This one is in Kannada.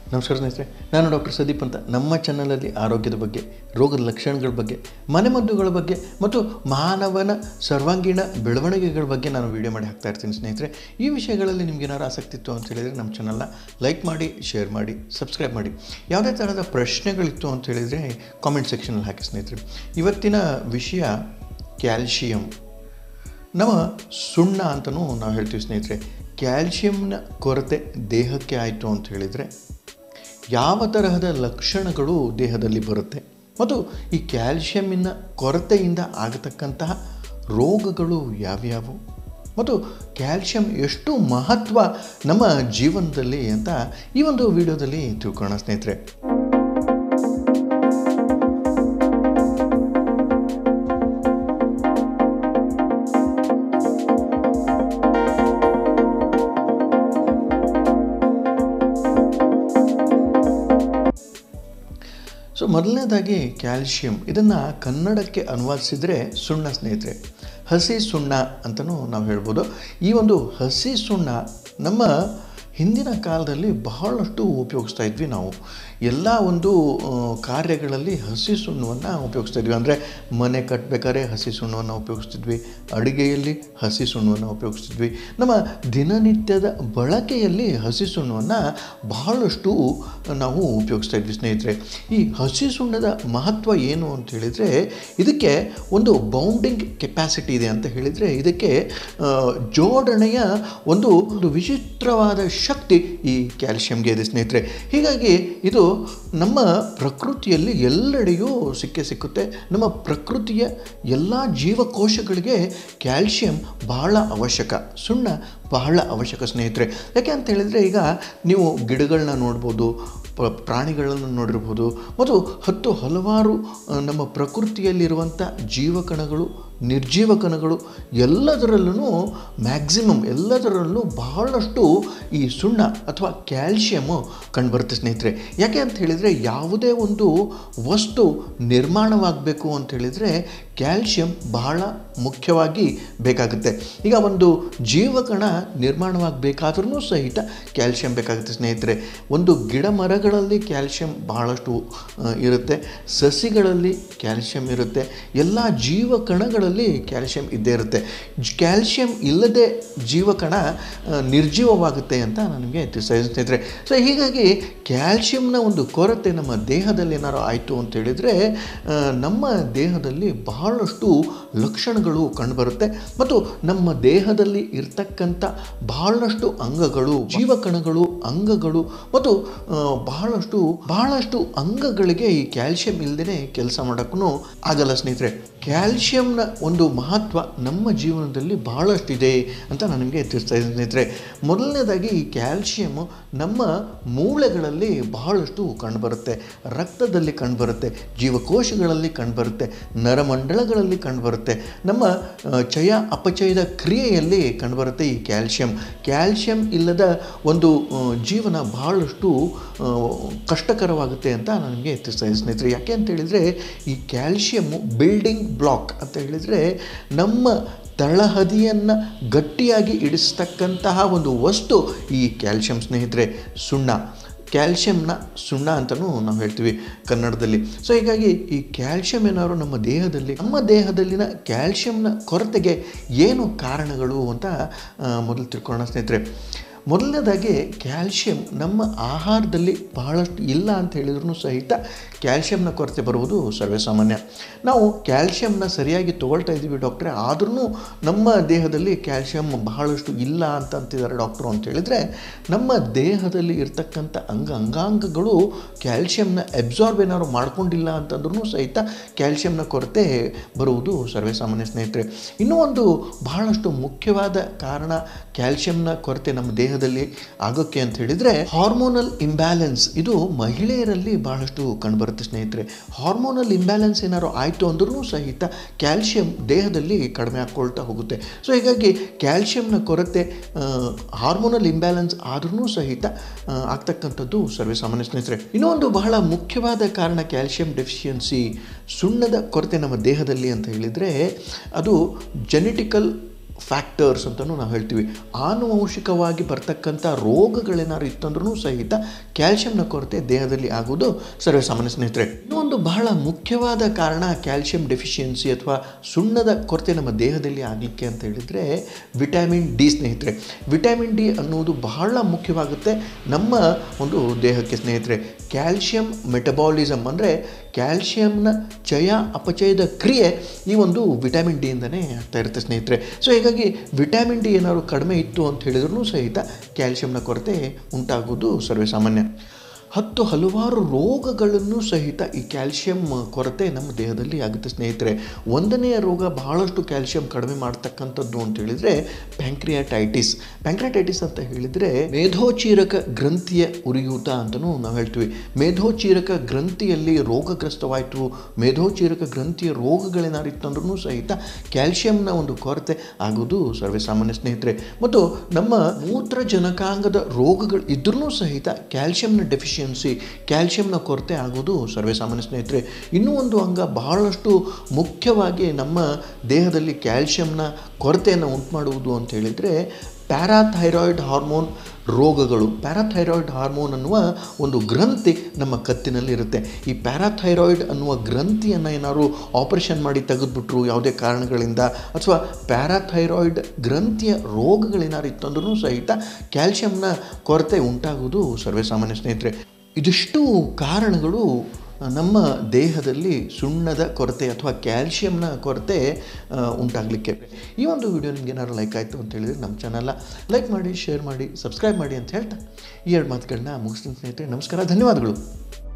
ನಮಸ್ಕಾರ ಸ್ನೇಹಿತರೆ ನಾನು ಡಾಕ್ಟರ್ ಸಂದೀಪ್ ಅಂತ ನಮ್ಮ ಚಾನಲಲ್ಲಿ ಆರೋಗ್ಯದ ಬಗ್ಗೆ ರೋಗದ ಲಕ್ಷಣಗಳ ಬಗ್ಗೆ ಮನೆಮದ್ದುಗಳ ಬಗ್ಗೆ ಮತ್ತು ಮಾನವನ ಸರ್ವಾಂಗೀಣ ಬೆಳವಣಿಗೆಗಳ ಬಗ್ಗೆ ನಾನು ವೀಡಿಯೋ ಮಾಡಿ ಹಾಕ್ತಾ ಇರ್ತೀನಿ ಸ್ನೇಹಿತರೆ ಈ ವಿಷಯಗಳಲ್ಲಿ ನಿಮ್ಗೆ ಏನಾರು ಆಸಕ್ತಿ ಇತ್ತು ಅಂತ ಹೇಳಿದರೆ ನಮ್ಮ ಚಾನಲ್ನ ಲೈಕ್ ಮಾಡಿ ಶೇರ್ ಮಾಡಿ ಸಬ್ಸ್ಕ್ರೈಬ್ ಮಾಡಿ ಯಾವುದೇ ಥರದ ಪ್ರಶ್ನೆಗಳಿತ್ತು ಅಂತ ಹೇಳಿದರೆ ಕಾಮೆಂಟ್ ಸೆಕ್ಷನಲ್ಲಿ ಹಾಕಿ ಸ್ನೇಹಿತರೆ ಇವತ್ತಿನ ವಿಷಯ ಕ್ಯಾಲ್ಶಿಯಂ ನಮ್ಮ ಸುಣ್ಣ ಅಂತಲೂ ನಾವು ಹೇಳ್ತೀವಿ ಸ್ನೇಹಿತರೆ ಕ್ಯಾಲ್ಶಿಯಂನ ಕೊರತೆ ದೇಹಕ್ಕೆ ಆಯಿತು ಅಂತ ಹೇಳಿದರೆ ಯಾವ ತರಹದ ಲಕ್ಷಣಗಳು ದೇಹದಲ್ಲಿ ಬರುತ್ತೆ ಮತ್ತು ಈ ಕ್ಯಾಲ್ಶಿಯಮ್ಮಿನ ಕೊರತೆಯಿಂದ ಆಗತಕ್ಕಂತಹ ರೋಗಗಳು ಯಾವ್ಯಾವು ಮತ್ತು ಕ್ಯಾಲ್ಶಿಯಂ ಎಷ್ಟು ಮಹತ್ವ ನಮ್ಮ ಜೀವನದಲ್ಲಿ ಅಂತ ಈ ಒಂದು ವಿಡಿಯೋದಲ್ಲಿ ತಿಳ್ಕೊಳ್ಳೋಣ ಸ್ನೇಹಿತರೆ ಸೊ ಮೊದಲನೇದಾಗಿ ಕ್ಯಾಲ್ಶಿಯಂ ಇದನ್ನು ಕನ್ನಡಕ್ಕೆ ಅನುವಾದಿಸಿದರೆ ಸುಣ್ಣ ಸ್ನೇಹಿತರೆ ಹಸಿ ಸುಣ್ಣ ಅಂತಲೂ ನಾವು ಹೇಳ್ಬೋದು ಈ ಒಂದು ಹಸಿ ಸುಣ್ಣ ನಮ್ಮ ಹಿಂದಿನ ಕಾಲದಲ್ಲಿ ಬಹಳಷ್ಟು ಉಪಯೋಗಿಸ್ತಾ ಇದ್ವಿ ನಾವು ಎಲ್ಲ ಒಂದು ಆ, ಕಾರ್ಯಗಳಲ್ಲಿ ಹಸಿ ಸುಣ್ಣವನ್ನು ಉಪಯೋಗಿಸ್ತಾ ಇದ್ವಿ ಅಂದರೆ ಮನೆ ಕಟ್ಟಬೇಕಾದ್ರೆ ಹಸಿ ಸುಣ್ಣವನ್ನು ಉಪಯೋಗಿಸ್ತಿದ್ವಿ ಅಡುಗೆಯಲ್ಲಿ ಹಸಿ ಸುಣ್ಣವನ್ನು ಉಪಯೋಗಿಸ್ತಿದ್ವಿ ನಮ್ಮ ದಿನನಿತ್ಯದ ಬಳಕೆಯಲ್ಲಿ ಹಸಿ ಸುಣ್ಣವನ್ನು ಬಹಳಷ್ಟು ನಾವು ಉಪಯೋಗಿಸ್ತಾ ಇದ್ವಿ ಸ್ನೇಹಿತರೆ ಈ ಹಸಿ ಸುಣ್ಣದ ಮಹತ್ವ ಏನು ಅಂತ ಹೇಳಿದರೆ ಇದಕ್ಕೆ ಒಂದು ಬೌಂಡಿಂಗ್ ಕೆಪಾಸಿಟಿ ಇದೆ ಅಂತ ಹೇಳಿದರೆ ಇದಕ್ಕೆ ಆ, ಜೋಡಣೆಯ ಒಂದು ಒಂದು ವಿಚಿತ್ರವಾದ ಶಕ್ತಿ ಈ ಕ್ಯಾಲ್ಶಿಯಂಗೆ ಇದೆ ಸ್ನೇಹಿತರೆ ಹೀಗಾಗಿ ಇದು ನಮ್ಮ ಪ್ರಕೃತಿಯಲ್ಲಿ ಎಲ್ಲೆಡೆಯೂ ಸಿಕ್ಕೇ ಸಿಕ್ಕುತ್ತೆ ನಮ್ಮ ಪ್ರಕೃತಿಯ ಎಲ್ಲ ಜೀವಕೋಶಗಳಿಗೆ ಕ್ಯಾಲ್ಶಿಯಂ ಬಹಳ ಅವಶ್ಯಕ ಸುಣ್ಣ ಬಹಳ ಅವಶ್ಯಕ ಸ್ನೇಹಿತರೆ ಯಾಕೆ ಅಂತ ಹೇಳಿದರೆ ಈಗ ನೀವು ಗಿಡಗಳನ್ನ ನೋಡ್ಬೋದು ಪ ಪ್ರಾಣಿಗಳನ್ನು ನೋಡಿರ್ಬೋದು ಮತ್ತು ಹತ್ತು ಹಲವಾರು ಆ, ನಮ್ಮ ಪ್ರಕೃತಿಯಲ್ಲಿರುವಂಥ ಜೀವಕಣಗಳು ನಿರ್ಜೀವ ಕಣಗಳು ಎಲ್ಲದರಲ್ಲೂ ಮ್ಯಾಕ್ಸಿಮಮ್ ಎಲ್ಲದರಲ್ಲೂ ಬಹಳಷ್ಟು ಈ ಸುಣ್ಣ ಅಥವಾ ಕ್ಯಾಲ್ಶಿಯಮ್ಮು ಕಂಡುಬರುತ್ತೆ ಸ್ನೇಹಿತರೆ ಯಾಕೆ ಅಂತ ಹೇಳಿದರೆ ಯಾವುದೇ ಒಂದು ವಸ್ತು ನಿರ್ಮಾಣವಾಗಬೇಕು ಅಂತ ಹೇಳಿದರೆ ಕ್ಯಾಲ್ಶಿಯಂ ಬಹಳ ಮುಖ್ಯವಾಗಿ ಬೇಕಾಗುತ್ತೆ ಈಗ ಒಂದು ಜೀವಕಣ ನಿರ್ಮಾಣವಾಗಬೇಕಾದ್ರೂ ಸಹಿತ ಕ್ಯಾಲ್ಶಿಯಂ ಬೇಕಾಗುತ್ತೆ ಸ್ನೇಹಿತರೆ ಒಂದು ಗಿಡ ಮರಗಳಲ್ಲಿ ಕ್ಯಾಲ್ಶಿಯಂ ಬಹಳಷ್ಟು ಆ, ಇರುತ್ತೆ ಸಸಿಗಳಲ್ಲಿ ಕ್ಯಾಲ್ಶಿಯಂ ಇರುತ್ತೆ ಎಲ್ಲ ಜೀವಕಣಗಳಲ್ಲಿ ಕ್ಯಾಲ್ಶಿಯಂ ಇದ್ದೇ ಇರುತ್ತೆ ಜ್- ಕ್ಯಾಲ್ಶಿಯಂ ಇಲ್ಲದೆ ಜೀವಕಣ ಆ, ನಿರ್ಜೀವವಾಗುತ್ತೆ ಅಂತ ನನಗೆ ತಿಳಿಸ್ತಾ ಸ್ನೇಹಿತರೆ ಸೊ ಹೀಗಾಗಿ ಕ್ಯಾಲ್ಶಿಯಂನ ಒಂದು ಕೊರತೆ ನಮ್ಮ ದೇಹದಲ್ಲಿ ಏನಾರು ಆಯಿತು ಅಂತ ಹೇಳಿದರೆ ಆ, ನಮ್ಮ ದೇಹದಲ್ಲಿ ಬಹಳಷ್ಟು ಲಕ್ಷಣಗಳು ಕಂಡುಬರುತ್ತೆ ಮತ್ತು ನಮ್ಮ ದೇಹದಲ್ಲಿ ಇರ್ತಕ್ಕಂಥ ಬಹಳಷ್ಟು ಅಂಗಗಳು ಜೀವಕಣಗಳು ಅಂಗಗಳು ಮತ್ತು ಆ, ಬಹಳಷ್ಟು ಬಹಳಷ್ಟು ಅಂಗಗಳಿಗೆ ಈ ಕ್ಯಾಲ್ಶಿಯಂ ಇಲ್ಲದೇ ಕೆಲಸ ಮಾಡೋಕ್ಕೂ ಆಗಲ್ಲ ಸ್ನೇಹಿತರೆ ಕ್ಯಾಲ್ಶಿಯಂನ ಒಂದು ಮಹತ್ವ ನಮ್ಮ ಜೀವನದಲ್ಲಿ ಬಹಳಷ್ಟಿದೆ ಅಂತ ನಾನು ನಿಮಗೆ ತಿಳಿಸ್ತಾ ಇದ್ದೀನಿ ಸ್ನೇಹಿತರೆ ಮೊದಲನೇದಾಗಿ ಈ ಕ್ಯಾಲ್ಶಿಯಮ್ಮು ನಮ್ಮ ಮೂಳೆಗಳಲ್ಲಿ ಬಹಳಷ್ಟು ಕಂಡುಬರುತ್ತೆ ರಕ್ತದಲ್ಲಿ ಕಂಡುಬರುತ್ತೆ ಜೀವಕೋಶಗಳಲ್ಲಿ ಕಂಡುಬರುತ್ತೆ ನರಮಂಡಲಗಳಲ್ಲಿ ಕಂಡುಬರುತ್ತೆ ನಮ್ಮ ಆ, ಚಯ ಅಪಚಯದ ಕ್ರಿಯೆಯಲ್ಲಿ ಕಂಡುಬರುತ್ತೆ ಈ ಕ್ಯಾಲ್ಶಿಯಂ ಕ್ಯಾಲ್ಶಿಯಂ ಇಲ್ಲದ ಒಂದು ಆ, ಜೀವನ ಬಹಳಷ್ಟು ಆ, ಕಷ್ಟಕರವಾಗುತ್ತೆ ಅಂತ ನನಗೆ ತಿಳಿಸ್ತಾ ಇದ್ದೀನಿ ಸ್ನೇಹಿತರೆ ಯಾಕೆ ಅಂತ ಹೇಳಿದರೆ ಈ ಕ್ಯಾಲ್ಶಿಯಮ್ಮು ಬಿಲ್ಡಿಂಗ್ ಬ್ಲಾಕ್ ಅಂತ ಹೇಳಿದರೆ ನಮ್ಮ ತಳಹದಿಯನ್ನು ಗಟ್ಟಿಯಾಗಿ ಇಡಿಸ್ತಕ್ಕಂತಹ ಒಂದು ವಸ್ತು ಈ ಕ್ಯಾಲ್ಶಿಯಂ ಸ್ನೇಹಿತರೆ ಸುಣ್ಣ ಕ್ಯಾಲ್ಶಿಯಂನ ಸುಣ್ಣ ಅಂತಲೂ ನಾವು ಹೇಳ್ತೀವಿ ಕನ್ನಡದಲ್ಲಿ ಸೊ ಹೀಗಾಗಿ ಈ ಕ್ಯಾಲ್ಶಿಯಂ ಏನಾದ್ರು ನಮ್ಮ ದೇಹದಲ್ಲಿ ನಮ್ಮ ದೇಹದಲ್ಲಿನ ಕ್ಯಾಲ್ಶಿಯಂನ ಕೊರತೆಗೆ ಏನು ಕಾರಣಗಳು ಅಂತ ಆ, ಮೊದಲು ತಿಳ್ಕೊಳ್ಳೋಣ ಸ್ನೇಹಿತರೆ ಮೊದಲನೇದಾಗಿ ಕ್ಯಾಲ್ಶಿಯಂ ನಮ್ಮ ಆಹಾರದಲ್ಲಿ ಬಹಳಷ್ಟು ಇಲ್ಲ ಅಂತ ಹೇಳಿದ್ರು ಸಹಿತ ಕ್ಯಾಲ್ಶಿಯಂನ ಕೊರತೆ ಬರುವುದು ಸರ್ವೇಸಾಮಾನ್ಯ ನಾವು ಕ್ಯಾಲ್ಶಿಯಂನ ಸರಿಯಾಗಿ ತೊಗೊಳ್ತಾ ಇದ್ದೀವಿ ಡಾಕ್ಟ್ರೆ ಆದ್ರೂ ನಮ್ಮ ದೇಹದಲ್ಲಿ ಕ್ಯಾಲ್ಶಿಯಂ ಬಹಳಷ್ಟು ಇಲ್ಲ ಅಂತ ಅಂತಿದ್ದಾರೆ ಡಾಕ್ಟ್ರು ಅಂತ ಹೇಳಿದರೆ ನಮ್ಮ ದೇಹದಲ್ಲಿ ಇರ್ತಕ್ಕಂಥ ಅಂಗ ಅಂಗಾಂಗಗಳು ಕ್ಯಾಲ್ಶಿಯಂನ ಅಬ್ಸಾರ್ಬ್ ಏನಾದ್ರು ಮಾಡ್ಕೊಂಡಿಲ್ಲ ಅಂತಂದ್ರೂ ಸಹಿತ ಕ್ಯಾಲ್ಶಿಯಂನ ಕೊರತೆ ಬರುವುದು ಸರ್ವೇಸಾಮಾನ್ಯ ಸ್ನೇಹಿತರೆ ಇನ್ನೂ ಒಂದು ಬಹಳಷ್ಟು ಮುಖ್ಯವಾದ ಕಾರಣ ಕ್ಯಾಲ್ಶಿಯಂನ ಕೊರತೆ ನಮ್ಮ ದೇಹದಲ್ಲಿ ಆಗೋಕ್ಕೆ ಅಂತ ಹೇಳಿದರೆ ಹಾರ್ಮೋನಲ್ ಇಂಬ್ಯಾಲೆನ್ಸ್ ಇದು ಮಹಿಳೆಯರಲ್ಲಿ ಬಹಳಷ್ಟು ಕಂಡುಬರುತ್ತೆ ಸ್ನೇಹಿತರೆ ಹಾರ್ಮೋನಲ್ ಇಂಬ್ಯಾಲೆನ್ಸ್ ಏನಾದ್ರು ಆಯಿತು ಅಂದ್ರೂ ಸಹಿತ ಕ್ಯಾಲ್ಶಿಯಂ ದೇಹದಲ್ಲಿ ಕಡಿಮೆ ಆಗ್ಕೊಳ್ತಾ ಹೋಗುತ್ತೆ ಸೊ ಹೀಗಾಗಿ ಕ್ಯಾಲ್ಶಿಯಂನ ಕೊರತೆ ಹಾರ್ಮೋನಲ್ ಇಂಬ್ಯಾಲೆನ್ಸ್ ಆದ್ರೂ ಸಹಿತ ಆ, ಆಗ್ತಕ್ಕಂಥದ್ದು ಸರ್ವೇಸಾಮಾನ್ಯ ಸ್ನೇಹಿತರೆ ಇನ್ನೊಂದು ಬಹಳ ಮುಖ್ಯವಾದ ಕಾರಣ ಕ್ಯಾಲ್ಶಿಯಂ ಡೆಫಿಷಿಯನ್ಸಿ ಸುಣ್ಣದ ಕೊರತೆ ನಮ್ಮ ದೇಹದಲ್ಲಿ ಅಂತ ಹೇಳಿದರೆ ಅದು ಜೆನೆಟಿಕಲ್ ಫ್ಯಾಕ್ಟರ್ಸ್ ಅಂತಲೂ ನಾವು ಹೇಳ್ತೀವಿ ಆನುವಂಶಿಕವಾಗಿ ಬರ್ತಕ್ಕಂಥ ರೋಗಗಳೇನಾದ್ರು ಇತ್ತಂದ್ರೂ ಸಹಿತ ಕ್ಯಾಲ್ಶಿಯಂನ ಕೊರತೆ ದೇಹದಲ್ಲಿ ಆಗೋದು ಸರ್ವೇ ಸಾಮಾನ್ಯ ಸ್ನೇಹಿತರೆ ಇನ್ನೊಂದು ಬಹಳ ಮುಖ್ಯವಾದ ಕಾರಣ ಕ್ಯಾಲ್ಶಿಯಂ ಡೆಫಿಷಿಯನ್ಸಿ ಅಥವಾ ಸುಣ್ಣದ ಕೊರತೆ ನಮ್ಮ ದೇಹದಲ್ಲಿ ಆಗಲಿಕ್ಕೆ ಅಂತ ಹೇಳಿದರೆ ವಿಟಮಿನ್ ಡಿ ಸ್ನೇಹಿತರೆ ವಿಟಮಿನ್ ಡಿ ಅನ್ನುವುದು ಬಹಳ ಮುಖ್ಯವಾಗುತ್ತೆ ನಮ್ಮ ಒಂದು ದೇಹಕ್ಕೆ ಸ್ನೇಹಿತರೆ ಕ್ಯಾಲ್ಶಿಯಂ ಮೆಟಬಾಲಿಸಮ್ ಅಂದರೆ ಕ್ಯಾಲ್ಶಿಯಂನ ಚಯ ಅಪಚಯದ ಕ್ರಿಯೆ ಈ ಒಂದು ವಿಟಮಿನ್ ಡಿಯಿಂದನೇ ಆಗ್ತಾ ಇರುತ್ತೆ ಸ್ನೇಹಿತರೆ ಸೊ ಹೀಗಾಗಿ ವಿಟಮಿನ್ ಡಿ ಏನಾದ್ರು ಕಡಿಮೆ ಇತ್ತು ಅಂತ ಹೇಳಿದ್ರೂ ಸಹಿತ ಕ್ಯಾಲ್ಶಿಯಂನ ಕೊರತೆ ಉಂಟಾಗೋದು ಸರ್ವೇ ಸಾಮಾನ್ಯ ಹತ್ತು ಹಲವಾರು ರೋಗಗಳನ್ನು ಸಹಿತ ಈ ಕ್ಯಾಲ್ಶಿಯಂ ಕೊರತೆ ನಮ್ಮ ದೇಹದಲ್ಲಿ ಆಗುತ್ತೆ ಸ್ನೇಹಿತರೆ ಒಂದನೆಯ ರೋಗ ಬಹಳಷ್ಟು ಕ್ಯಾಲ್ಶಿಯಂ ಕಡಿಮೆ ಮಾಡ್ತಕ್ಕಂಥದ್ದು ಅಂತ ಹೇಳಿದರೆ ಪ್ಯಾಂಕ್ರಿಯಾಟೈಟಿಸ್ ಪ್ಯಾಂಕ್ರಿಯಾಟೈಟಿಸ್ ಅಂತ ಹೇಳಿದರೆ ಮೇಧೋಚೀರಕ ಗ್ರಂಥಿಯ ಉರಿಯೂತ ಅಂತಲೂ ನಾವು ಹೇಳ್ತೀವಿ ಮೇಧೋಚೀರಕ ಗ್ರಂಥಿಯಲ್ಲಿ ರೋಗಗ್ರಸ್ತವಾಯಿತು ಮೇಧೋಚೀರಕ ಗ್ರಂಥಿಯ ರೋಗಗಳೇನಾರು ಇತ್ತಂದ್ರೂ ಸಹಿತ ಕ್ಯಾಲ್ಶಿಯಂನ ಒಂದು ಕೊರತೆ ಆಗೋದು ಸರ್ವೇ ಸಾಮಾನ್ಯ ಸ್ನೇಹಿತರೆ ಮತ್ತು ನಮ್ಮ ಮೂತ್ರಜನಕಾಂಗದ ರೋಗಗಳು ಇದ್ರೂ ಸಹಿತ ಕ್ಯಾಲ್ಶಿಯಂನ ಡೆಫಿಷಿಯನ್ಸಿ ಕ್ಯಾಲ್ಶಿಯಂನ ಕೊರತೆ ಆಗೋದು ಸರ್ವೇ ಸಾಮಾನ್ಯ ಸ್ನೇಹಿತರೆ ಇನ್ನೂ ಒಂದು ಅಂಗ ಬಹಳಷ್ಟು ಮುಖ್ಯವಾಗಿ ನಮ್ಮ ದೇಹದಲ್ಲಿ ಕ್ಯಾಲ್ಶಿಯಂನ ಕೊರತೆಯನ್ನು ಉಂಟು ಮಾಡುವುದು ಅಂತ ಹೇಳಿದರೆ ಪ್ಯಾರಾಥೈರಾಯ್ಡ್ ಹಾರ್ಮೋನ್ ರೋಗಗಳು ಪ್ಯಾರಾಥೈರಾಯ್ಡ್ ಹಾರ್ಮೋನ್ ಅನ್ನುವ ಒಂದು ಗ್ರಂಥಿ ನಮ್ಮ ಕತ್ತಿನಲ್ಲಿ ಇರುತ್ತೆ ಈ ಪ್ಯಾರಾಥೈರಾಯ್ಡ್ ಅನ್ನುವ ಗ್ರಂಥಿಯನ್ನು ಏನಾದ್ರು ಆಪರೇಷನ್ ಮಾಡಿ ತೆಗೆದುಬಿಟ್ರು ಯಾವುದೇ ಕಾರಣಗಳಿಂದ ಅಥವಾ ಪ್ಯಾರಾಥೈರಾಯ್ಡ್ ಗ್ರಂಥಿಯ ರೋಗಗಳೇನಾರು ಇತ್ತಂದ್ರೂ ಸಹಿತ ಕ್ಯಾಲ್ಶಿಯಂನ ಕೊರತೆ ಉಂಟಾಗುವುದು ಸರ್ವೇ ಸಾಮಾನ್ಯ ಸ್ನೇಹಿತರೆ ಇದಿಷ್ಟು ಕಾರಣಗಳು ನಮ್ಮ ದೇಹದಲ್ಲಿ ಸುಣ್ಣದ ಕೊರತೆ ಅಥವಾ ಕ್ಯಾಲ್ಶಿಯಂನ ಕೊರತೆ ಉಂಟಾಗಲಿಕ್ಕೆ ಈ ಒಂದು ವಿಡಿಯೋ ನಿಮ್ಗೆ ಏನಾದ್ರು ಲೈಕ್ ಆಯಿತು ಅಂತ ಹೇಳಿದರೆ ನಮ್ಮ ಚಾನಲ್ನ ಲೈಕ್ ಮಾಡಿ ಶೇರ್ ಮಾಡಿ ಸಬ್ಸ್ಕ್ರೈಬ್ ಮಾಡಿ ಅಂತ ಹೇಳ್ತಾ ಈ ಎರಡು ಮಾತುಗಳನ್ನ ಮುಗಿಸ್ತೀನಿ ಸ್ನೇಹಿತರೆ ನಮಸ್ಕಾರ ಧನ್ಯವಾದಗಳು